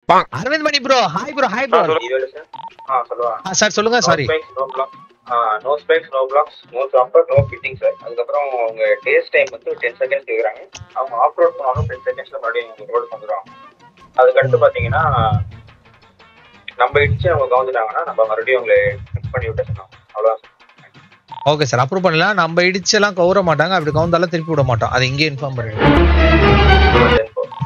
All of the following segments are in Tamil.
Aravind Mani bro hi bro hi bro ஆ சொல்லுவா சார் சொல்லுங்க sorry no black no specs no blacks no dropper no fitting sir அதுக்கப்புறம் அவங்க டேஸ் டைம் வந்து டென் செகண்ட்ஸ் கேட்குறாங்க அவங்க ஆஃப் ரோட் போனாலும் டென் செகண்ட்ஸ்ல மறுபடியும் அவங்க ரோடு வந்துடுவாங்க அதுக்கடுத்து பார்த்தீங்கன்னா நம்ம இடிச்சு அவங்க கவுந்துட்டாங்கன்னா நம்ம மறுபடியும் அவங்களை ஃபிக்ஸ் பண்ணி விட்டு சொன்னோம் அவ்வளோதான் ஓகே சார் அப்ரூவ் பண்ணலாம் நம்ம இடிச்செல்லாம் கவுர மாட்டாங்க அப்படி கவுந்தாலும் திருப்பி விட மாட்டோம் அதை இங்கே இன்ஃபார்ம் பண்ணிடுவோம்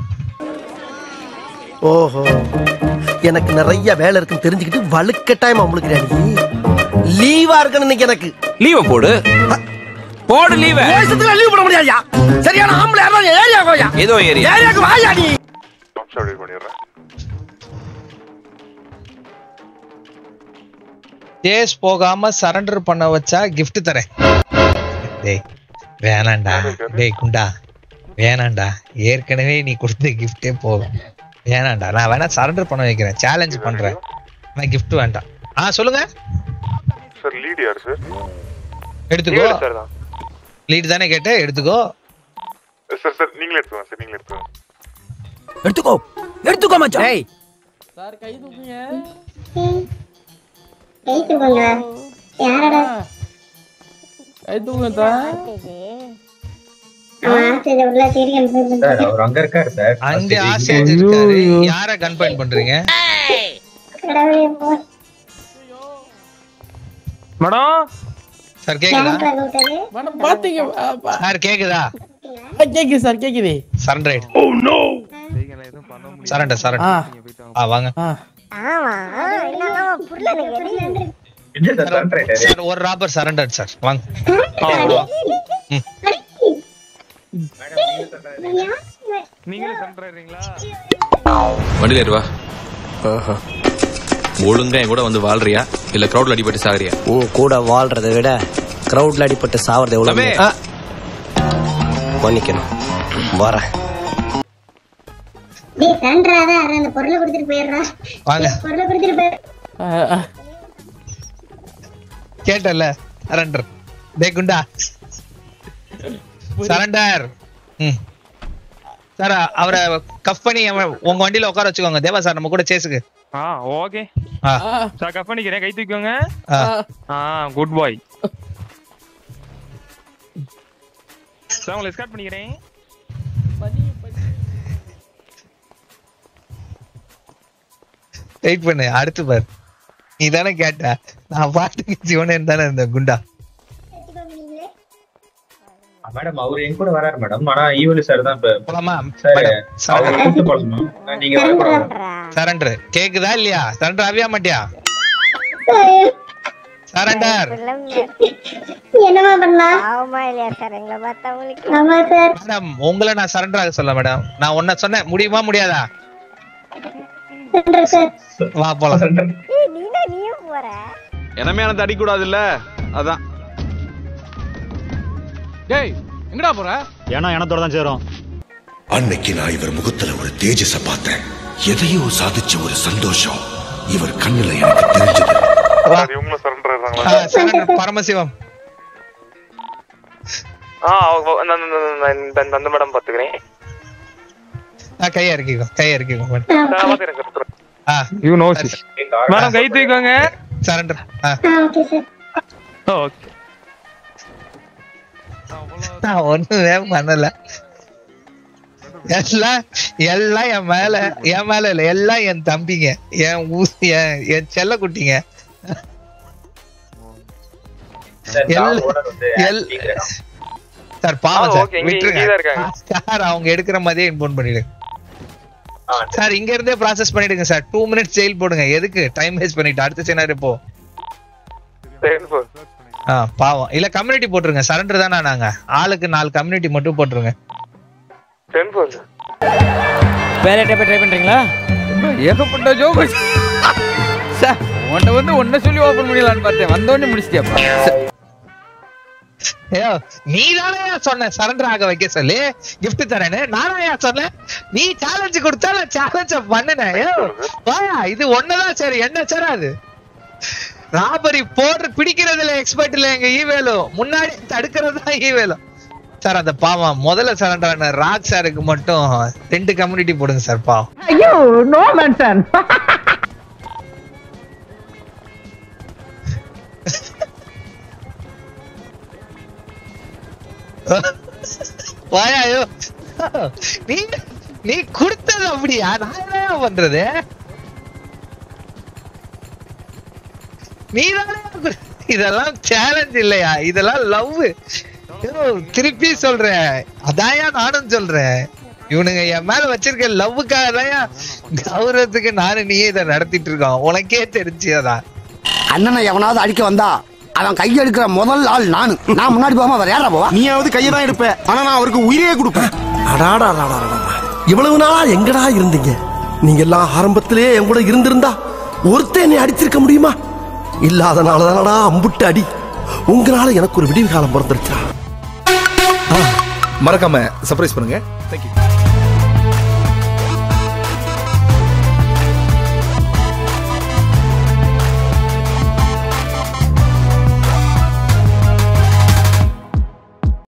ஓஹோ எனக்கு நிறைய வேலை இருக்குன்னு தெரிஞ்சுக்கிட்டு வலுக்கட்டாயமா முழுக்கிறாடி லீவா இருக்கணும் இன்னைக்கு எனக்கு லீவ போடு போடு லீவ தேசத்துல லீவ் போட முடியாதுயா சரியான ஆம்பளை யாரும் ஏரியா கோயா ஏதோ ஏரியா ஏரியாக்கு வாயா நீ கேஸ் போகாம சரண்டர் பண்ண வச்சா gift தரேன் டேய் வேணாண்டா டேய் குண்டா வேணாண்டா ஏற்கனவே நீ கொடுத்த கிஃப்டே போதும் வேணாண்டா நான் வேணா சரண்டர் பண்ண வைக்கிறேன் சேலஞ்ச் பண்றேன் நான் gift வேண்டாம் ஆ சொல்லுங்க சார் லீட் யார் சார் எடுத்துக்கோ சார் தான் லீட் தானே கேட்டேன் எடுத்துக்கோ சார் சார் நீங்களே எடுத்துக்கோங்க சார் நீங்களே எடுத்துக்கோங்க எடுத்துக்கோ எடுத்துக்கோ மச்சான் டேய் கைத்துக்கோங்க யாரடா அவன் ஆசை உள்ள சீரியல் சார் அவர் அங்க இருக்காரு சார் அங்க ஆசையாச்சு இருக்காரு யார கன்ஃபைன் பண்றீங்க கடவுளே போ மேடம் சார் கேக்குதா யாருக்கா கூப்பிட்டது மேடம் பாத்தீங்க சார் கேக்குதா கேக்குது சார் கேக்குது சரண்டர் சரண்டர் சரண்டர் ஆ ஆ வாங்க ஆ ஆமா இல்லன்னா புரியல என்ன சார் சரண்டர் சார் ஒரு ராபர் சரண்டர் சார் வாங்க ம். வண்டியில ஏறு வா ஒழுங்கா என் கூட வந்து வாழ்றியா இல்ல கிரௌட்ல அடிபட்டு சாகுறியா உன் கூட வாழ்றதை விட கிரவுட்ல அடிபட்டு சாவறது எவ்வளவு தம்பி. ஆ. மன்னிக்கணும் வரேன் டேய் சண்ட்ராதா அந்த பொருளை கொடுத்துட்டு போயிடுறா வாங்க பொருளை கொடுத்துட்டு போயிரு ஆ, ஆ. கேட்டல சரண்டர் டே குண்டா சரண்டர் ம் சார் அவரை கஃப் பண்ணி அவன் உங்க வண்டியில உட்கார வச்சுக்கோங்க தேவா சார் நம்ம கூட சேஸுக்கு ஆ ஓகே ஆ ஆ, சார் கப் பண்ணிக்கிறேன் கை தூக்கிக்கோங்க ஆ ஆ குட் பாய் சார் உங்களை ஸ்டார்ட் பண்ணிக்கிறேன் வெயிட் பண்ணு அடுத்து பார் நீ தானே கேட்ட நான் பாட்டுக்கு சிவனேன்னு தானே இருந்தேன் குண்டா மேடம் அவர் என் கூட வராரு மேடம் ஆனா ஈவலி சார் தான் இப்ப போலாமா சார் மேடம் அவர் சரண்டர் கூட்டு போகணும் நீங்க வரக்கூடாது சரண்டர் கேக்குதா இல்லையா சரண்டர் ஆவியா மாட்டியா சரண்டர் என்னமா பண்ணலாம் ஆமா இல்லையா சார் எங்களை பார்த்தா உங்களுக்கு ஆமா சார் மேடம் உங்களை நான் சரண்டர் ஆக சொல்ல மேடம் நான் உன்ன சொன்னேன் முடியுமா முடியாதா சண்டர் சார் வா போலாம் ஏய், நீனா நீயும் போற எனமே அடிக்கூடாது இல்ல அதான் டேய் எங்கடா போற ஏன்னா எனத்தோட தான் சேரும் அன்னைக்கு நான் இவர் முகத்துல ஒரு தேஜஸ பார்த்தேன் எதையோ சாதிச்ச ஒரு சந்தோஷம் இவர் கண்ணுல எனக்கு தெரிஞ்சது வா இவங்களும் சரண்டர் ஆ, ஆயிடுறாங்களா சரண்டர் பரமசிவம் ஆ நான் இந்த அந்த மேடம் பாத்துக்கிறேன் ஆ கையை இறக்கிக்கோ கையை இறக்கிக்கோ பாத்துக்கிறேன் ஆ யூ நோ சரி. மேடம் கை தூக்கிக்கோங்க சரண்டர் ஆ ஆ ஓகே சார் ஓகே நான் ஒண்ணுமே பண்ணல எல்லாம் எல்லாம் என் மேல என் மேல இல்ல எல்லாம் என் தம்பிங்க என் ஊ- என் என் செல்ல குட்டிங்க எல்- எல்- சார் பாவம் ஆ, சார் okay, இங்க- விட்டுருங்க இங்கதான் இருக்காங்க. சார் அவங்க எடுக்கிற மாதிரியே இன்ஃபார்ம் பண்ணிடுங்க சார் இங்க இருந்தே ப்ராசஸ் பண்ணிடுங்க சார் டூ மினிட்ஸ் ஜெயில் போடுங்க எதுக்கு டைம் வேஸ்ட் பண்ணிட்டு அடுத்த சினாரி போ ஆ பாவம் இல்ல கம்யூனிட்டி போட்டுருங்க சரண்டர் தானே நாங்க ஆளுக்கு நாலு கம்யூனிட்டி மட்டும் போட்டுருங்க டென் ஃபோர் வேற டைப் ட்ரை பண்றீங்களா ஏகப்பட்ட ஜோக் சார் உன்கிட்ட வந்து ஒன்ன சொல்லி ஓபன் பண்ணிடலாம்னு பார்த்தேன் வந்தோடனே முடிச்சிட்டியாப்பா ஐயோ நீ தானே சொன்ன சரண்டர் ஆக வைக்க சொல்லி gift தரேன்னு நானா சொன்னேன் நீ சேலஞ்சு கொடுத்தா நான் சேலஞ்ச பண்ணுனேன் ஐயோ வாயா இது ஒண்ணுதான் சரி என்ன சார் அது ராபரி போடுற பிடிக்கிறதுல எக்ஸ்பர்ட் இல்ல எங்க ஈவேலும் முன்னாடி தடுக்கிறது தான் ஈவேலும் சார் அந்த பாவம் முதல்ல சரண்டர் ஆன ராஜ் சாருக்கு மட்டும் ரெண்டு கம்யூனிட்டி போடுங்க சார் பாவம் ஐயோ நோ மேன்சன் வாயாயோ நீ நீ கொடுத்தது அப்படியா நான் என்ன பண்றது நீ இதெல்லாம் சேலஞ்ச் இல்லையா இதெல்லாம் லவ் திருப்பி சொல்றேன் அதாயா நானும் சொல்றேன் இவனுங்க என் மேல வச்சிருக்க லவ்வுக்காக தான் கௌரவத்துக்கு நானும் நீயே இதை நடத்திட்டு இருக்கோம் உனக்கே தெரிஞ்சதான் அண்ணனை எவனாவது அடிக்க வந்தா அவன் கையெடுக்கிற முதல் ஆள் நானு நான் முன்னாடி போகாம வேற யாரா போவா நீயாவது கையை தான் எடுப்ப ஆனா நான் அவருக்கு உயிரையே கொடுப்பேன் அடாடா அடாடா, அடாடா. இவ்வளவு நாளா எங்கடா இருந்தீங்க நீங்க எல்லாம் ஆரம்பத்திலே என் கூட இருந்திருந்தா ஒருத்தன் என்னை அடிச்சிருக்க முடியுமா இல்லாதனால தானடா அம்புட்டு அடி உங்களால எனக்கு ஒரு விடிவு காலம் பிறந்துருச்சா மறக்காம சர்ப்ரைஸ் பண்ணுங்க தேங்க்யூ